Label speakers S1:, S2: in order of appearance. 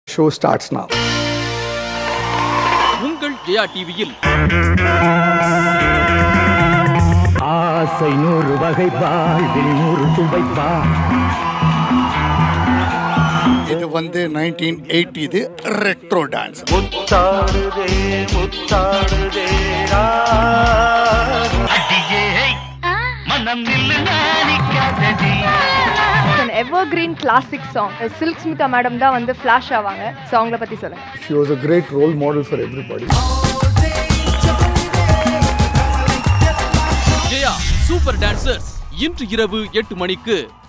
S1: Show starts now.
S2: உங்கள் ஜெயா டிவியில்
S3: ஆசை நூறு வகை வாழ்வில் நூறு சுவைப்பா
S4: இது வந்து நைன்டீன் எயிட்டி இது ரெட்ரோ டான்ஸ்
S3: முத்தாடுதே முத்தாடுதே அடியே மனம் நில்லு நாணிக்காதடி
S5: an evergreen classic song Silk Smitha madam தான் வந்து ஃப்ளாஷ் ஆவாங்க ஸோ அவங்கள பற்றி சொல்லுங்க
S1: She was a great role model for everybody.
S2: Jaya super dancers இன்று இரவு எட்டு மணிக்கு